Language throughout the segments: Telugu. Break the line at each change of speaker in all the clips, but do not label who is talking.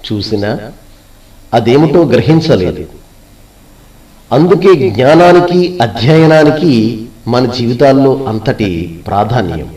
చూసినా అదేమిటో గ్రహించలేదు అందుకే జ్ఞానానికి అధ్యయనానికి మన జీవితాల్లో అంతటి ప్రాధాన్యం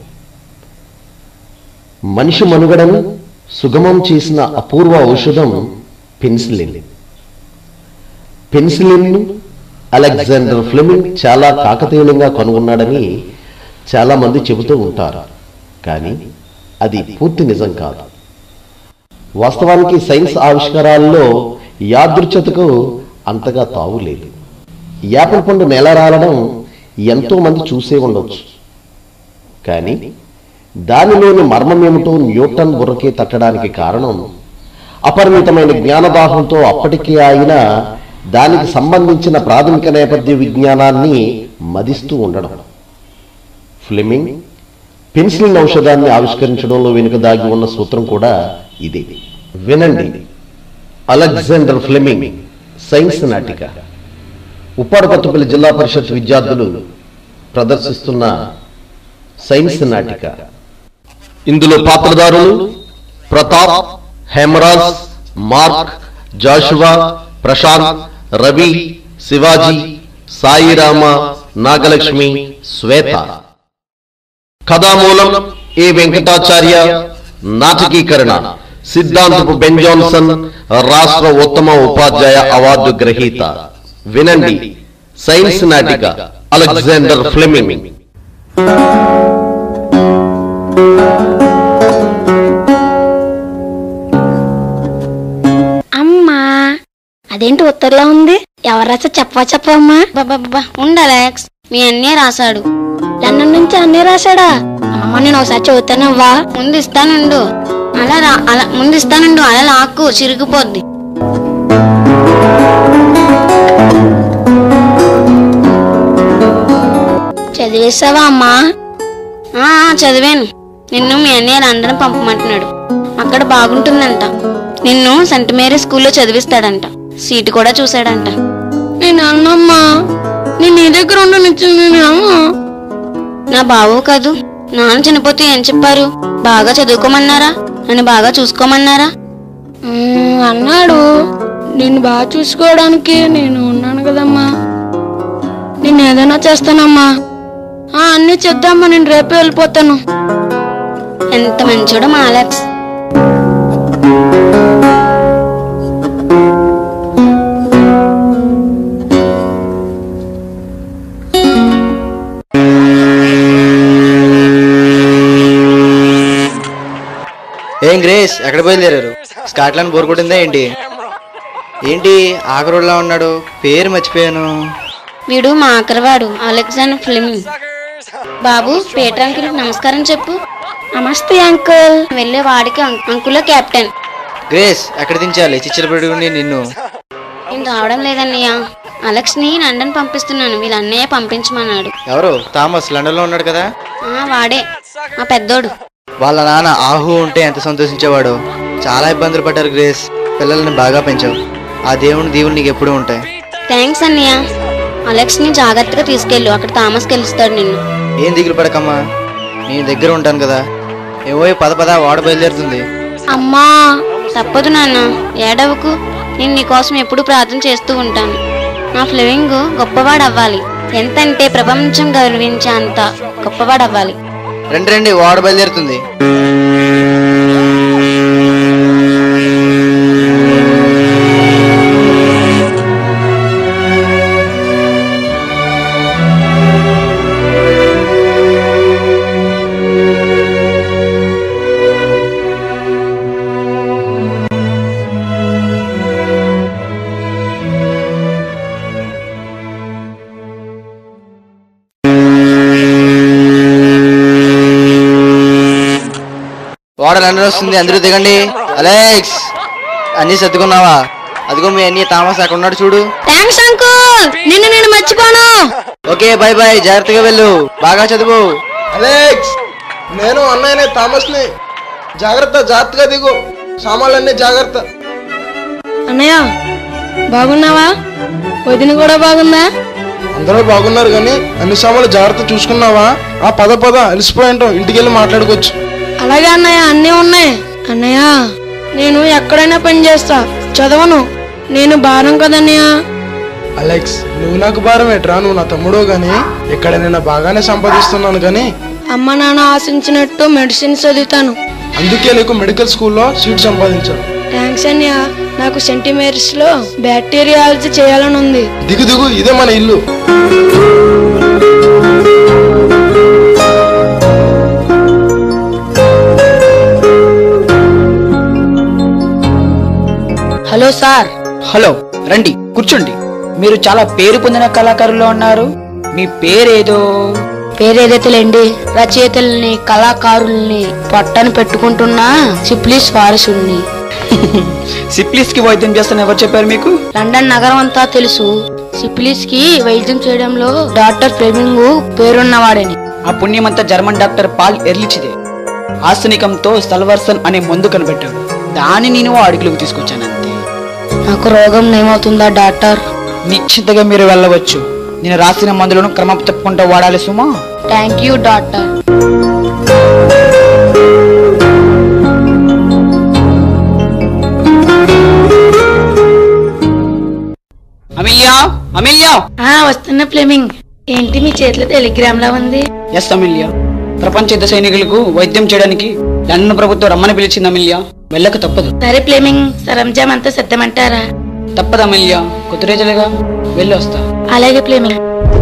మనిషి మనుగడను సుగమం చేసిన అపూర్వ ఔషధం పెన్సిలిన్ పెన్సిలిన్ అలెగ్జాండర్ ఫ్లెమింగ్ చాలా కాకతీయంగా కనుగొన్నాడని చాలా మంది చెబుతూ ఉంటారు కానీ అది పూర్తి నిజం కాదు వాస్తవానికి సైన్స్ ఆవిష్కారాల్లో యాదృచ్ఛతకు అంతగా తావు లేదు యాపిల్ పండు నేల రాలడం ఎంతో మంది చూసే ఉండొచ్చు కానీ దానిలోని మర్మం ఏమిటో న్యూటన్ బుర్రకే తట్టడానికి కారణం అపరిమితమైన జ్ఞానదాహంతో అప్పటికే ఆయన దానికి సంబంధించిన ప్రాథమిక నేపథ్య విజ్ఞానాన్ని మదిస్తూ ఉండడం ఫ్లెమింగ్ పెన్సిలిన్ ఔషధాన్ని ఆవిష్కరించడంలో వెనుక దాగి ఉన్న సూత్రం కూడా ఇదే వినండి అలెగ్జాండర్ ఫ్లెమింగ్ సైన్స్ నాటిక ఉప్పాడపత్తుపల్లి జిల్లా పరిషత్ విద్యార్థులు ప్రదర్శిస్తున్న సైన్స్ నాటిక ఇందులో పాత్రదారులు ప్రతాప్ హేమరాజ్ మార్క్ జాషువా ప్రశాంత్ రవి శివాజీ సాయిరామ నాగలక్ష్మి శ్వేత కథామూలం ఏ వెంకటాచార్య నాటకీకరణ సిద్ధాంతపు బెన్ జాన్సన్ రాష్ట్ర ఉత్తమ ఉపాధ్యాయ అవార్డు గ్రహీత వినండి సైన్స్ నాటిక అలెగ్జాండర్ ఫ్లెమింగ్
అమ్మా అదేంటి ఉత్తర్లో ఉంది ఎవరు రాసా చెప్పవా చెప్పమ్మా
బాబా ఉండు అలెక్స్ మీ అన్నే రాశాడు
లండన్ నుంచి అన్నీ రాశాడా అమ్మమ్మ నేను ఒకసారి చదువుతానవ్వా
ముందు ఇస్తానుండు అలా రా అలా ముందు ఇస్తానుండు అలా లాక్కు చిరిగిపోద్ది
చదివేసావా అమ్మా
ఆ ఆ, చదివాను నిన్ను మీ అన్నయ్య లండన్ పంపమంటున్నాడు అక్కడ బాగుంటుందంట నిన్ను సెంట్ మేరీ స్కూల్లో చదివిస్తాడంట సీటు కూడా చూశాడంట
నేను అన్నమ్మా నేను నీ దగ్గర ఉండనిచ్చింది
నా బావు కాదు నాన్న చనిపోతే ఏం చెప్పారు బాగా చదువుకోమన్నారా నన్ను బాగా చూసుకోమన్నారా
అన్నాడు నిన్ను బాగా చూసుకోవడానికి నేను ఉన్నాను కదమ్మా నేను ఏదైనా చేస్తానమ్మా ఆ, అన్నీ చేద్దామా నేను రేపే వెళ్ళిపోతాను
ఎంత మంచోడు మా అలెక్స్
ఏం గ్రేస్ ఎక్కడ బయలుదేరారు స్కాట్లాండ్ బోర్ కొట్టిందా ఏంటి ఏంటి ఆఖరులా ఉన్నాడు పేరు మర్చిపోయాను
వీడు మా ఆఖరివాడు అలెగ్జాండర్ ఫ్లెమింగ్ బాబు పీటర్ అంకుల్ నమస్కారం చెప్పు
నమస్తే అంకుల్
వెళ్ళే వాడికి అంక్- అంకుల కెప్టెన్
గ్రేస్ ఎక్కడ దించాలి చిచ్చల పెట్టుకుని నిన్ను
నేను రావడం లేదన్నయ్య అలెక్స్ ని లండన్ పంపిస్తున్నాను వీళ్ళ అన్నయ్య పంపించమన్నాడు
ఎవరు థామస్ లండన్లో ఉన్నాడు కదా
ఆ వాడే మా పెద్దోడు
వాళ్ళ నాన్న ఆహు ఉంటే ఎంత సంతోషించేవాడు చాలా ఇబ్బందులు పడ్డారు గ్రేస్ పిల్లల్ని బాగా పెంచావు ఆ దేవుని దీవులు నీకు ఎప్పుడూ ఉంటాయి
థ్యాంక్స్ అన్నయ్య అలెక్స్ ని జాగ్రత్తగా తీసుకెళ్ళు అక్కడ థామస్ గెలుస్తాడు నిన్ను
ఏం దిగులు పడకమ్మా నేను దగ్గర ఉంటాను కదా ఏవో పద పద వాడ బయలుదేరుతుంది
అమ్మా
తప్పదు నాన్న ఏడవకు నేను నీకోసం ఎప్పుడు ప్రార్థన చేస్తూ ఉంటాను నా ఫ్లెవింగ్ గొప్పవాడు అవ్వాలి ఎంతంటే ప్రపంచం గౌరవించే అంత గొప్పవాడు అవ్వాలి
రండి రండి వాడ బయలుదేరుతుంది వాడ లండన్ వస్తుంది అందరూ దిగండి అలెక్స్ అన్నీ సర్దుకున్నావా అదిగో మీ అన్ని థామస్ అక్కడ ఉన్నాడు చూడు
థ్యాంక్స్ అంకుల్ నిన్ను నేను మర్చిపోను
ఓకే బాయ్ బాయ్ జాగ్రత్తగా వెళ్ళు బాగా చదువు
అలెక్స్ నేను అన్నయ్యనే థామస్ని జాగ్రత్త జాగ్రత్తగా దిగు సామాన్లన్నీ జాగ్రత్త
అన్నయ్య బాగున్నావా వదిన కూడా బాగుందా
అందరూ బాగున్నారు కానీ అన్ని సామాన్లు జాగ్రత్త చూసుకున్నావా ఆ పద పద అలసిపోయింటాం ఇంటికి వెళ్ళి మాట్లాడుకోవచ్చు
అలాగే అన్నయ్య అన్నీ ఉన్నాయి అన్నయ్య
నేను ఎక్కడైనా పని చేస్తా చదవను నేను భారం కదన్నయ్య
అలెక్స్ నువ్వు నాకు భారం ఎట్రా నువ్వు నా తమ్ముడో గాని ఇక్కడ నేను బాగానే సంపాదిస్తున్నాను కానీ
అమ్మ నాన్న ఆశించినట్టు మెడిసిన్ చదువుతాను
అందుకే నీకు మెడికల్ స్కూల్లో సీట్ సంపాదించాను
థ్యాంక్స్ అన్నయ్య నాకు సెంటీమీటర్స్ లో బ్యాక్టీరియాలజీ చేయాలని ఉంది
దిగు దిగు ఇదే మన ఇల్లు
హలో సార్
హలో రండి కూర్చోండి మీరు చాలా పేరు పొందిన కళాకారుల్లో ఉన్నారు మీ పేరేదో
పేరేదైతేలేండి రచయితల్ని కళాకారుల్ని పట్టను పెట్టుకుంటున్నా సిప్లీస్ వారసుల్ని
సిప్లిస్ కి వైద్యం చేస్తాను ఎవరు చెప్పారు మీకు
లండన్ నగరం అంతా తెలుసు సిప్లిస్ కి వైద్యం చేయడంలో డాక్టర్ ఫ్లెమింగ్ పేరున్నవాడని
ఆ పుణ్యమంతా జర్మన్ డాక్టర్ పాల్ ఎర్లిచిదే ఆస్తునికంతో సల్వర్సన్ అనే మందు కనిపెట్టాడు దాన్ని నేను అడుగులోకి తీసుకొచ్చాను అంతే
నాకు రోగం ఏమవుతుందా డాక్టర్
నిశ్చింతగా మీరు వెళ్ళవచ్చు నేను రాసిన మందులను క్రమం తప్పకుండా వాడాలి సుమా
thank you doctor
Amelia Amelia
ఆ వస్తున్న ఫ్లెమింగ్ ఏంటి మీ చేతిలో టెలిగ్రామ్ లా ఉంది
ఎస్ అమిల్యా ప్రపంచ యుద్ధ సైనికులకు వైద్యం చేయడానికి లండన్ ప్రభుత్వం రమ్మని పిలిచింది అమిల్యా వెళ్ళక తప్పదు
సరే ఫ్లెమింగ్ సరంజామ్ అంతా సిద్ధమంటారా
తప్పదు అమిల్యా కొత్త రోజులుగా వెళ్ళి వస్తా
అలాగే ఫ్లెమింగ్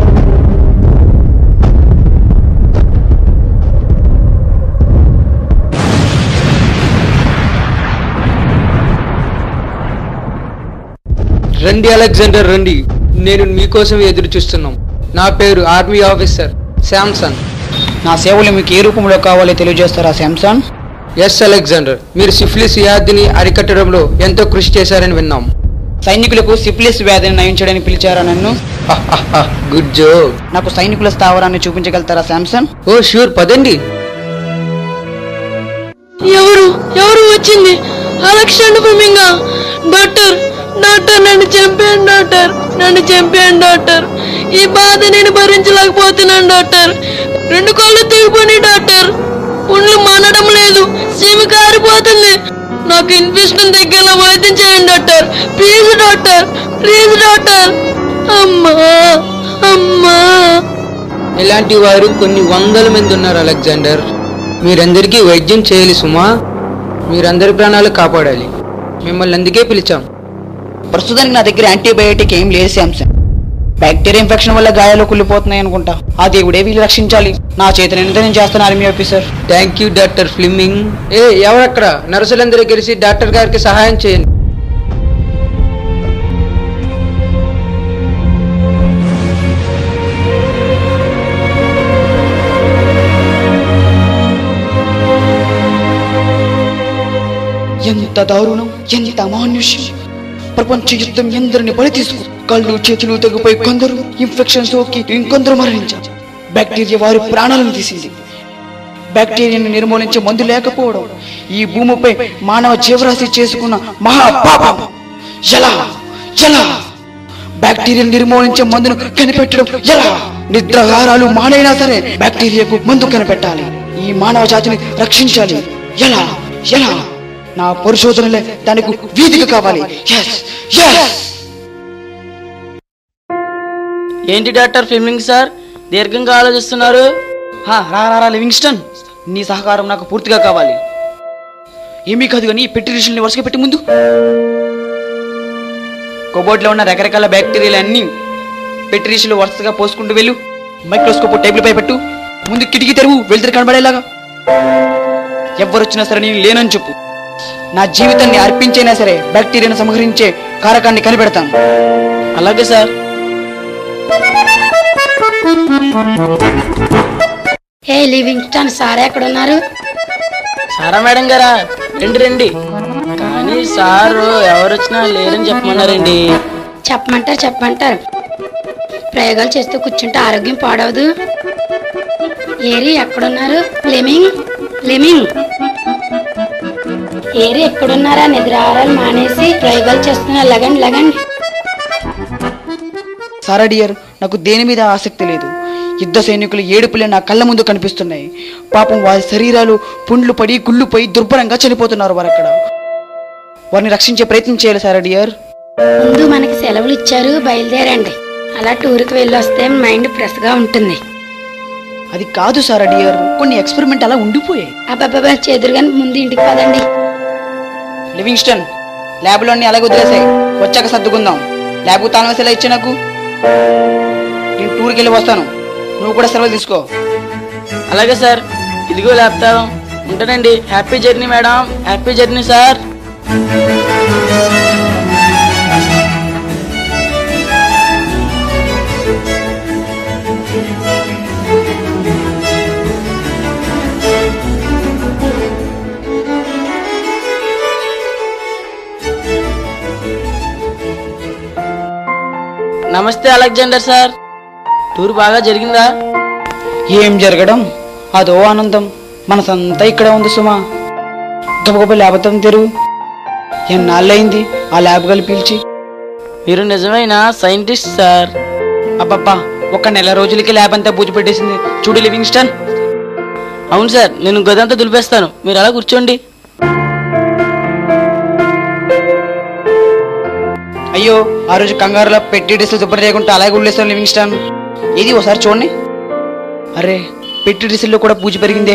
రండి అలెగ్జాండర్ రండి నేను మీకోసం ఎదురు చూస్తున్నాం నా పేరు ఆర్మీ ఆఫీసర్ శాంసన్
నా సేవలు మీకు ఏ రూపంలో కావాలో తెలియజేస్తారా శాంసన్
ఎస్ అలెగ్జాండర్ మీరు సిఫిలిస్ వ్యాధిని అరికట్టడంలో ఎంతో కృషి చేశారని విన్నాం
సైనికులకు సిఫిలిస్ వ్యాధిని నయం చేయడానికి పిలిచారా నన్ను
గుడ్ జోక్
నాకు సైనికుల స్థావరాన్ని చూపించగలుగుతారా శాంసన్
ఓ షూర్ పదండి
ఎవరు ఎవరు వచ్చింది అలెక్సాండర్ ఫ్లెమింగా డాక్టర్ డాక్టర్ నన్ను చంపాను డాక్టర్ నన్ను చంపాను డాక్టర్ ఈ బాధ నేను భరించలేకపోతున్నాను డాక్టర్ రెండు కాళ్ళు తెగిపోయి డాక్టర్ పుండ్లు మానడం లేదు సీమి కారిపోతుంది నాకు ఇన్ఫెక్షన్ దగ్గర వైద్యం చేయండి doctor please doctor please doctor అమ్మా అమ్మా
ఇలాంటి వారు కొన్ని వందల మంది ఉన్నారు అలెగ్జాండర్ మీరందరికీ వైద్యం చేయాలి సుమా మీరందరి ప్రాణాలు కాపాడాలి మిమ్మల్ని అందుకే పిలిచాం
ప్రస్తుతానికి నా దగ్గర యాంటీబయాటిక్ ఏం లేదు శాంసన్ బ్యాక్టీరియా ఇన్ఫెక్షన్ వల్ల గాయాలు కుళ్ళిపోతున్నాయి అనుకుంటా ఆ దేవుడే వీళ్ళు రక్షించాలి నా చేతిని నేను చేస్తాను army officer
thank you doctor Fleming ఏ ఎవరక్కడ నర్సులందరూ కలిసి డాక్టర్ గారికి సహాయం చేయండి
ఎంత దారుణం ఎంత అమానుష్యం ప్రపంచ యుద్ధం ఎందరిని బలి తీసుకు కళ్ళు చేతులు తెగిపోయి కొందరు ఇన్ఫెక్షన్ సోకి ఇంకొందరు మరణించారు బ్యాక్టీరియా వారి ప్రాణాలను తీసింది బ్యాక్టీరియాను నిర్మూలించే మందు లేకపోవడం ఈ భూమిపై మానవ జీవరాశి చేసుకున్న మహా పాపం ఎలా ఎలా బ్యాక్టీరియాను నిర్మూలించే మందును కనిపెట్టడం ఎలా నిద్రాహారాలు మానైనా సరే బ్యాక్టీరియాకు మందు కనిపెట్టాలి ఈ మానవ జాతిని రక్షించాలి ఎలా ఎలా నా పరిశోధనలే దానికి వీధికి కావాలి Yes, yes.
ఏంటి డాక్టర్ ఫిల్మింగ్ సార్ దీర్ఘంగా ఆలోచిస్తున్నారు
హా, రా రా రా లివింగ్స్టన్ నీ సహకారం నాకు పూర్తిగా కావాలి ఏమీ కాదు కానీ ఈ పెట్టి రిషల్ని వరుసగా పెట్టి ముందు కబోర్డ్లో ఉన్న రకరకాల బ్యాక్టీరియాలు అన్నీ పెట్టి రిషలు వరుసగా పోసుకుంటూ వెళ్ళు మైక్రోస్కోప్ టేబుల్ పై పెట్టు ముందు కిటికీ తెరువు వెళ్తారు కనబడేలాగా ఎవరు వచ్చినా సరే నేను లేనని చెప్పు నా జీవితాన్ని అర్పించైనా సరే బ్యాక్టీరియాను సంహరించే కారకాన్ని కనిపెడతాను
అలాగే సార్
ఏ లివింగ్స్టన్ సార్ ఎక్కడ ఉన్నారు
సారా మేడం గారా రండి రండి కానీ సారు ఎవరు వచ్చినా లేరని చెప్పమన్నారండి
చెప్పమంటారు చెప్పమంటారు ప్రయోగాలు చేస్తూ కూర్చుంటే ఆరోగ్యం పాడవదు ఏరి ఎక్కడున్నారు లెమింగ్ లెమింగ్ ఏరి ఎక్కడున్నారా నిద్రాహారాలు మానేసి ప్రయోగాలు చేస్తున్నారు లగండి లగండి
సారా డియర్ నాకు దేని మీద ఆసక్తి లేదు యుద్ధ సైనికులు ఏడుపులే నా కళ్ళ ముందు కనిపిస్తున్నాయి పాపం వారి శరీరాలు పుండ్లు పడి గుళ్ళు పోయి దుర్భరంగా చనిపోతున్నారు వారు అక్కడ వారిని రక్షించే ప్రయత్నం చేయాలి సార్ డియర్
ముందు మనకి సెలవులు ఇచ్చారు బయలుదేరండి అలా టూర్కి వెళ్ళి వస్తే మైండ్ ఫ్రెష్ గా ఉంటుంది
అది కాదు సార్ డియర్ కొన్ని ఎక్స్పెరిమెంట్ అలా ఉండిపోయాయి
అబ్బాబ్బా చెదురుగాని ముందు ఇంటికి పదండి
లివింగ్స్టన్ ల్యాబ్లో అన్ని అలాగే వదిలేసాయి వచ్చాక సర్దుకుందాం ల్యాబ్కు తాళం వేసి ఇలా ఇచ్చే నాకు నేను టూర్కి వెళ్ళి వస్తాను నువ్వు కూడా సెలవు తీసుకో
అలాగే సార్ ఇదిగో ల్యాప్టాప్ ఉంటానండి happy journey madam happy journey sir నమస్తే అలెగ్జాండర్ సార్ టూర్ బాగా జరిగిందా
ఏం జరగడం అదో ఆనందం మనసంతా ఇక్కడే ఉంది సుమా గబగబ ల్యాబ్ తెరువు ఎన్నాళ్ళయింది ఆ ల్యాబ్ కలిపి పిలిచి
మీరు నిజమైన సైంటిస్ట్ సార్
అబ్బబ్బా ఒక నెల రోజులకి ల్యాబ్ అంతా బూజు పెట్టేసింది చూడు లివింగ్స్టన్
అవును సార్ నేను గదంతా దులిపేస్తాను మీరు అలా కూర్చోండి
అయ్యో ఆ రోజు కంగారులో పెట్టి డిస్లు శుభ్రం చేయకుండా అలాగే ఉల్లేస్తాను లివింగ్స్టన్ ఇది ఒకసారి చూడండి అరే పెట్టి డిస్లో కూడా పూజ పెరిగిందే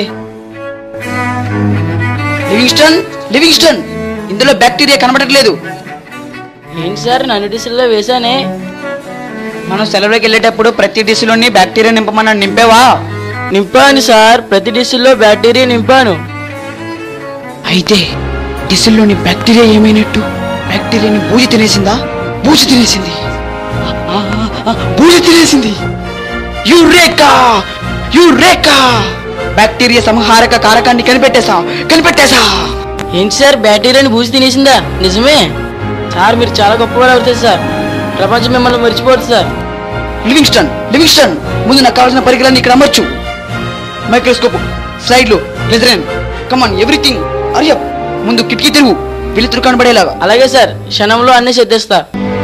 లివింగ్స్టన్ లివింగ్స్టన్ ఇందులో బ్యాక్టీరియా కనబడట్లేదు
ఏంటి సార్ నన్ను డిసిల్లో వేశానే
మనం సెలవులోకి వెళ్ళేటప్పుడు ప్రతి డిస్లోని బ్యాక్టీరియా నింపమన్నాడు నింపేవా
నింపాను సార్ ప్రతి డిస్సుల్లో బ్యాక్టీరియా నింపాను
అయితే డిస్లోని బ్యాక్టీరియా ఏమైనట్టు బ్యాక్టీరియాని బూజి తినేసిందా బూజి తినేసింది ఆ, ఆ, ఆ, బూజి తినేసింది యురేకా యురేకా బ్యాక్టీరియా సంహారక కారకాన్ని కనిపెట్టేశా కనిపెట్టేశా
ఏంటి సార్ బ్యాక్టీరియాని బూసి తినేసిందా నిజమే సార్ మీరు చాలా గొప్పవారు అవుతారు సార్ ప్రపంచం మిమ్మల్ని మర్చిపోదు సార్
లివింగ్స్టన్ లివింగ్స్టన్ ముందు నాకు కావాల్సిన పరికరాన్ని ఇక్కడ అమ్మొచ్చు మైక్రోస్కోప్ స్లైడ్లు లెజరెన్ కమాన్ ఎవ్రీథింగ్ అరియప్ ముందు కిటికీ తిరుగు వెలుతురు కనబడేలాగా
అలాగే సార్ క్షణంలో అన్ని సిద్ధిస్తా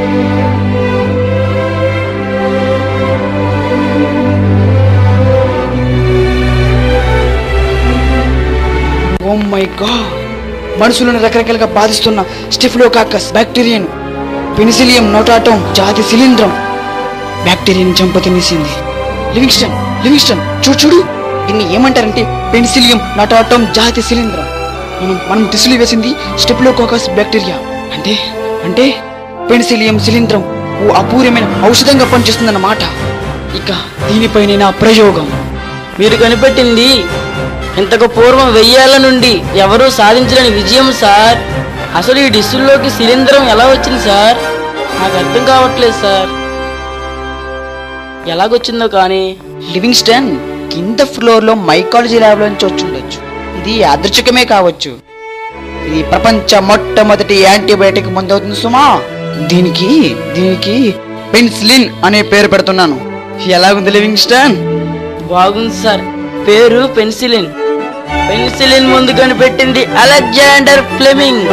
ఓ మై గాడ్ మనుషులను రకరకాలుగా బాధిస్తున్న స్టిఫ్లోకాకస్ బ్యాక్టీరియాను పెనిసిలియం నోటాటం జాతి శిలీంద్రం బ్యాక్టీరియాని చంప తినేసింది లివింగ్స్టన్ లివింగ్స్టన్ చూడు చూడు దీన్ని ఏమంటారంటే పెనిసిలియం నోటాటం జాతి శిలీంద్రం మనం మనం దిశలు వేసింది స్టెప్లోకోకస్ బ్యాక్టీరియా అంటే అంటే పెనిసిలియం శిలీంద్రం ఓ అపూర్యమైన ఔషధంగా పనిచేస్తుందన్నమాట ఇక దీనిపైన నా ప్రయోగం
మీరు కనిపెట్టింది ఇంతకు పూర్వం వెయ్యేళ్ల నుండి ఎవరూ సాధించలేని విజయం సార్ అసలు ఈ డిస్సుల్లోకి శిలీంద్రం ఎలా వచ్చింది సార్ నాకు అర్థం కావట్లేదు సార్ ఎలాగొచ్చిందో కానీ
లివింగ్స్టన్ కింద ఫ్లోర్ లో మైకాలజీ ల్యాబ్ నుంచి వచ్చి ఉండొచ్చు ఇది యాదృచ్ఛికమే కావచ్చు ఇది ప్రపంచ మొట్టమొదటి యాంటీబయాటిక్ మందు అవుతుంది సుమా దీనికి దీనికి పెన్సిలిన్ అనే పేరు పెడుతున్నాను ఎలా ఉంది లివింగ్స్టన్
బాగుంది సార్ పేరు పెన్సిలిన్ పెన్సిలిన్ ముందు కనిపెట్టింది అలెగ్జాండర్ ఫ్లెమింగ్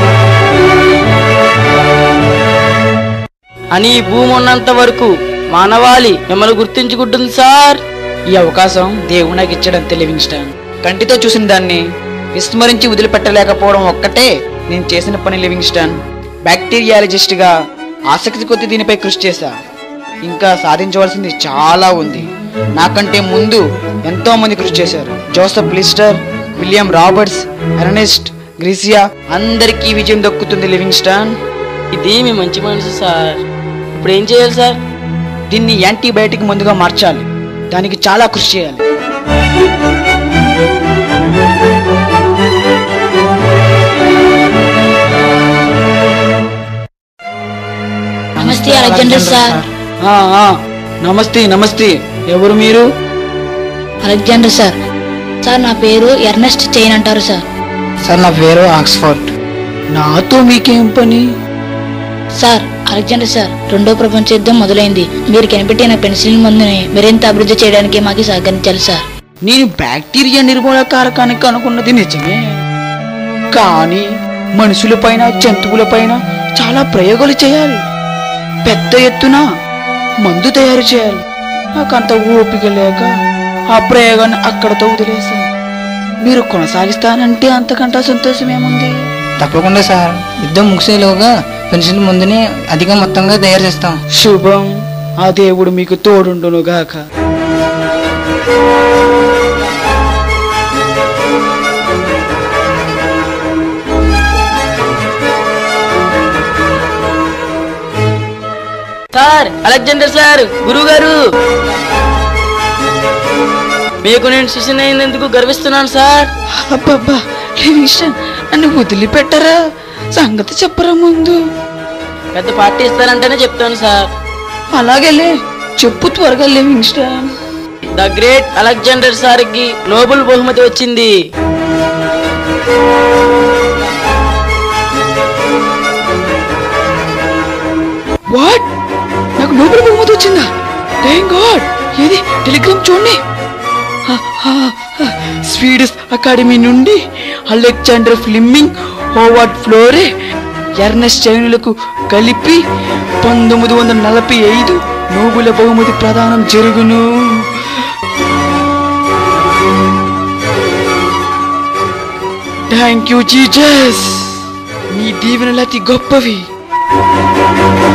అని ఈ భూమి ఉన్నంత వరకు మానవాళి మిమ్మల్ని గుర్తించుకుంటుంది సార్
ఈ అవకాశం దేవుడు నాకు ఇచ్చాడంతే లివింగ్స్టన్ కంటితో చూసిన దాన్ని విస్మరించి వదిలిపెట్టలేకపోవడం ఒక్కటే నేను చేసిన పని లివింగ్స్టన్ బ్యాక్టీరియాలజిస్ట్ గా ఆసక్తి కొద్ది దీనిపై కృషి చేశా ఇంకా సాధించవలసింది చాలా ఉంది నాకంటే ముందు ఎంతో మంది కృషి చేశారు Joseph Lister William Roberts Ernest గ్రీసియా అందరికీ విజయం దక్కుతుంది లివింగ్స్టన్
ఇది మీ మంచి మనసు సార్ ఇప్పుడు ఏం చేయాలి సార్
దీన్ని యాంటీబయాటిక్ మందుగా మార్చాలి దానికి చాలా కృషి చేయాలి
నమస్తే అలెగ్జాండర్ సార్
ఆ, ఆ, నమస్తే నమస్తే ఎవరు మీరు
అలెగ్జాండర్ సార్ సార్ నా పేరు ఎర్నెస్ట్ చైన్ అంటారు సార్
సార్ నా పేరు ఆక్స్ఫర్డ్ నాతో మీకేం పని
సార్ అలెగ్జాండర్ సార్ రెండో ప్రపంచ యుద్ధం మొదలైంది మీరు కనిపెట్టిన పెన్సిలిన్ మందుని మరింత అభివృద్ధి చేయడానికి మాకు సహకరించాలి సార్
నేను బ్యాక్టీరియా నిర్మూలన కారకానికి అనుకున్నది నిజమే కానీ మనుషులపైన జంతువులపైన చాలా ప్రయోగాలు చేయాలి పెద్ద ఎత్తున మందు తయారు చేయాలి నాకంత ఓపిక లేక ఆ ప్రయోగాన్ని అక్కడతో వదిలేశాను మీరు కొనసాగిస్తానంటే అంతకంటే సంతోషం ఏముంది
తప్పకుండా సార్ యుద్ధం ముగిసేలోగా పెన్షన్ ముందునే అధిక మొత్తంగా తయారు చేస్తాం
శుభం ఆ దేవుడు మీకు తోడుండును గాక
సార్ అలెగ్జాండర్ సార్ గురువు గారు మీకు నేను శిష్యుని అయినందుకు గర్విస్తున్నాను సార్
అబ్బబ్బా లివింగ్స్టన్ నన్ను వదిలిపెట్టరా సంగతి చెప్పరా ముందు
పెద్ద పార్టీ ఇస్తారంటేనే చెప్తాను సార్
అలాగేలే చెప్పు త్వరగా లివింగ్స్టన్
ద గ్రేట్ అలెగ్జాండర్ సార్కి నోబెల్ బహుమతి వచ్చింది
వాట్ నాకు నోబెల్ బహుమతి వచ్చిందా థ్యాంక్ గాడ్ ఏది టెలిగ్రామ్ చూడండి హ, హ, హ. స్వీడిష్ అకాడమీ నుండి Alexander Fleming Howard Florey Ernest చైనులకు కలిపి పంతొమ్మిది వందల నలభై ఐదు నోబెల్ బహుమతి ప్రదానం జరుగును థ్యాంక్ యూ జీజస్ మీ దీవెనలు అతి గొప్పవి